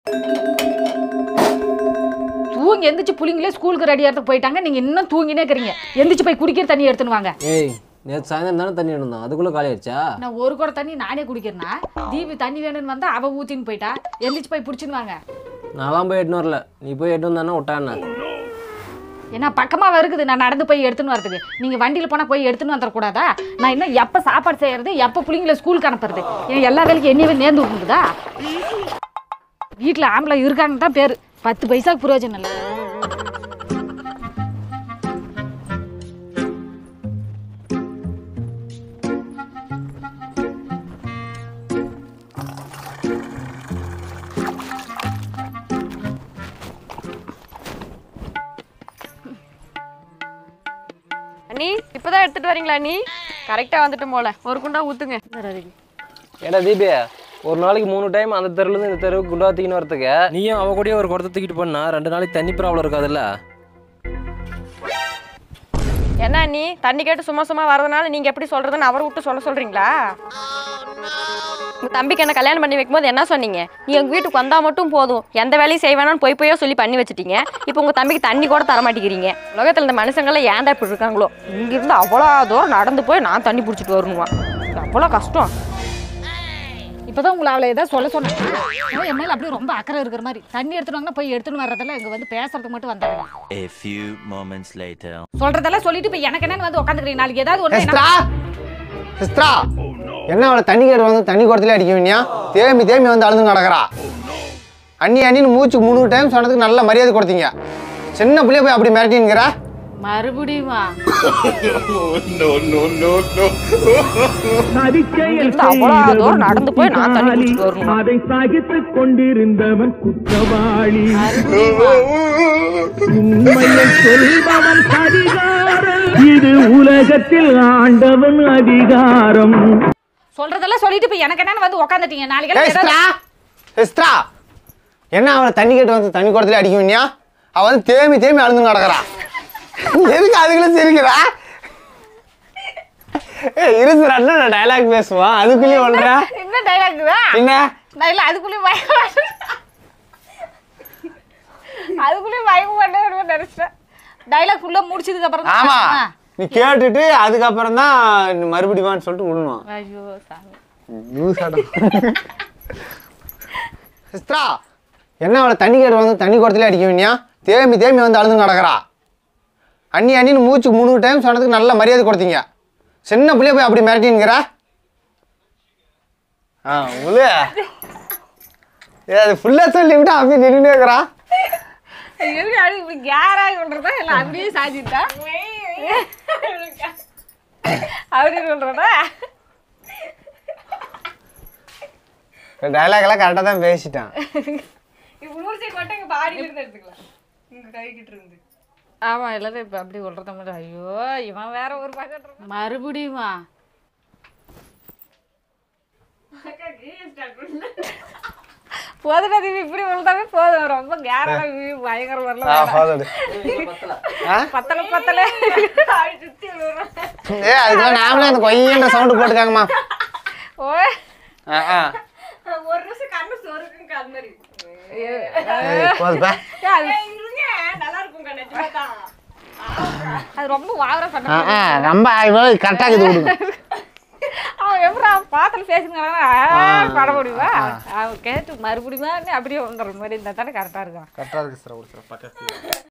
தூங்கி எந்திரிச்சு புள்ளிங்களே ஸ்கூலுக்கு ரெடி ஆகிறதுக்கு போயிட்டாங்க நீங்க இன்னும் தூங்கினே இருக்கிறீங்க எந்திரிச்சு போய் குடிக்கிற தண்ணி எடுத்துன்னு வாங்க ஏய் நேற்று சாயந்தரம் தானே தண்ணி இருந்தோம் அதுக்குள்ளே காலி ஆயிடுச்சா நான் ஒரு குடம் தண்ணி நானே குடிக்கிறேன்னா தீபி தண்ணி வேணும்னு வந்தா அவ ஊத்தின்னு போயிட்டா எந்திரிச்சு போய் பிடிச்சின்னு வாங்க நான்லாம் போய் எட்டுன்னு வரல நீ போய் எட்டு வந்தானே விட்டாண்ணே ஏன்னா பக்கமாக இருக்குது நான் நடந்து போய் எடுத்துன்னு வரதுக்கு நீங்கள் வண்டியில் போனால் போய் எடுத்துன்னு வந்துடக்கூடாதா நான் இன்னும் எப்போ சாப்பாடு செய்யறது எப்போ பிள்ளைங்கள ஸ்கூலுக்கு அனுப்புறது ஏன் எல்லா வேலைக்கும் என்னையவே நேர்ந்து விட்டுதா வீட்டில் ஆம்பளை இருக்காங்கன்னு தான் பேர் பத்து பைசாக்கு பிரயோஜனம் இல்லை அண்ணி இப்பதான் எடுத்துட்டு வரீங்களா அண்ணி கரெக்டா வந்துட்டு போல ஒரு குண்டா ஊத்துங்க ஏடா தீபே ஒரு நாளைக்கு மூணு டைம் அந்த தெருவுலேருந்து இந்த தெருவுக்கு குண்டா தூக்கின்னு வரதுக்கு நீயும் அவ கூடயே ஒரு குடத்தை தூக்கிட்டு போனா ரெண்டு நாளைக்கு தண்ணி ப்ராப்ளம் இருக்காதுல்ல என்ன அண்ணி தண்ணி கேட்டு சும்மா சும்மா வரதுனால நீங்க எப்படி சொல்றதுன்னு அவரை விட்டு சொல்ல சொல்றீங்களா உங்க தம்பிக்கு என்ன கல்யாணம் பண்ணி வைக்கும்போது என்ன சொன்னீங்க நீ எங்க வீட்டுக்கு வந்தா மட்டும் போதும் எந்த வேலையும் செய்வேனான்னு போய் போயோ சொல்லி பண்ணி வச்சிட்டீங்க இப்போ உங்க தம்பிக்கு தண்ணி கூட தர மாட்டேங்கிறீங்க உலகத்துல இந்த மனுஷங்களாம் ஏன்டா இப்படி இருக்காங்களோ இங்கிருந்து அவ்வளோ தூரம் நடந்து போய் நான் தண்ணி பிடிச்சிட்டு வரணுமா அவ்வளோ கஷ்டம் இப்போதான் உங்களை அவளை ஏதாவது சொல்ல சொன்னேன் ஆனா என் மேலே அப்படியே ரொம்ப அக்கறை இருக்கிற மாதிரி தண்ணி எடுத்துட்டு வாங்கன்னா போய் எடுத்துன்னு வர்றதெல்லாம் இங்கே வந்து பேசுறதுக்கு மட்டும் வந்தாங்க A few moments later. சொல்றதெல்லாம் சொல்லிட்டு இப்போ எனக்கு என்னன்னு வந்து உட்காந்துக்கிறீங்க நாளைக்கு ஏதாவது ஒன்று சிஸ்டரா சிஸ்டரா என்ன அவளை தண்ணி கேட்டு வந்து தண்ணி குடத்துல அடிக்க வேண்டியா தேம்பி தேம்பி வந்து அழுது நடக்கிறா அண்ணி அண்ணின்னு மூச்சு மூணு டைம் சொன்னதுக்கு நல்ல மரியாதை கொடுத்தீங்க சின்ன பிள்ளைய போய் அப்படி மிரட்டின்னுக்கிறா மறுபடியுமா இங்கிருந்து அவ்வளோ தூரம் நடந்து போய் நான் தண்ணி பிடிச்சிட்டு வரணுமா அதை சகித்துக் கொண்டிருந்தவன் குற்றவாளி உண்மையை சொல்பவன் அதிகாரம் இது உலகத்தில் ஆண்டவன் அதிகாரம் சொல்றதெல்லாம் சொல்லிட்டு இப்போ எனக்கு என்னன்னு வந்து உட்காந்துட்டீங்க நாளைக்கு ஏய் எல்லாம் சிஸ்டரா சிஸ்டரா என்ன அவளை தண்ணி கேட்டு வந்து தண்ணி குடத்துல அடிக்க வேண்டியா அவ வந்து தேம்பி தேம்பி அழுது நடக்கிறா எதுக்கு அதுக்குள்ள சிரிக்கிறா ஏ இருந்துடா நான் டைலாக் பேசுவான் அதுக்குள்ளேயே சொல்றா என்ன டைலாக் தான் என்ன நான் இல்லை அதுக்குள்ளேயும் பயம் அதுக்குள்ளேயும் பயம் பண்ண நினைச்சேன் டைலாக் ஃபுல்லாக முடிச்சதுக்கு அப்புறம் தான் ஆமா ஆ. நீ கேட்டுட்டு அதுக்கப்புறம் தான் மறுபடியும் சொல்லிட்டு விடணும் ஐயோ சாமி சிஸ்டரா என்ன அவளை தண்ணி கேட்டு வந்து தண்ணி குடத்துல அடிக்க வேண்டியா தேம்பி தேம்பி வந்து அழுது நடக்கிறா அண்ணி அண்ணின்னு மூச்சு மூணு டைம் சொன்னதுக்கு நல்ல மரியாதை கொடுத்தீங்க சின்ன பிள்ளைய போய் அப்படி மிரட்டின்னுக்கிற ஆ முழு ஏ அது ஃபுல்லாக சொல்லி விட்டு அப்படியே நின்றுட்டே இருக்கிறா எதுக்கு அப்படி இப்படி கேராக பண்ணுறதா இல்லை அப்படியே சாஞ்சிட்டா அப்படி சொல்கிறதா டைலாக் எல்லாம் கரெக்டாக தான் பேசிட்டான் ஆமாம் எல்லாரும் இப்போ அப்படி சொல்கிறத மட்டும் ஐயோ இவன் வேற ஒரு பக்கம் மறுபடியுமா போதும் அது இப்படி விழுந்தாவே போதும் ரொம்ப கேராக பயங்கர ஆ, வரல போதும். ஆ? பத்தலை பத்தலை ஏ அதுக்கெல்லாம் நாமளே அந்த கொய்யன்ற சவுண்டு போட்டுக்காங்கம்மா ஓ ஆ ஆ ஒரு நிமிஷம் கண்ணு சொருக்கும் கண் மாதிரி ஏய், போதுப்பா நல்லா இருக்கும் கண்ணு தான் அது ரொம்ப வாவர ஆ பண்ண ஆ ரொம்ப கரெக்டாக இது விடுங்க அவன் எப்படி அவன் பாத்தில் பேசுங்கன்னா பட முடியுமா அவன் கேட்டு மறுபடியும் அப்படியே வந்துடுற மாதிரி இருந்தால் தானே கரெக்டாக இருக்கும் கரெக்டாக இருக்கு சார் ஒரு சார் பக்கத்து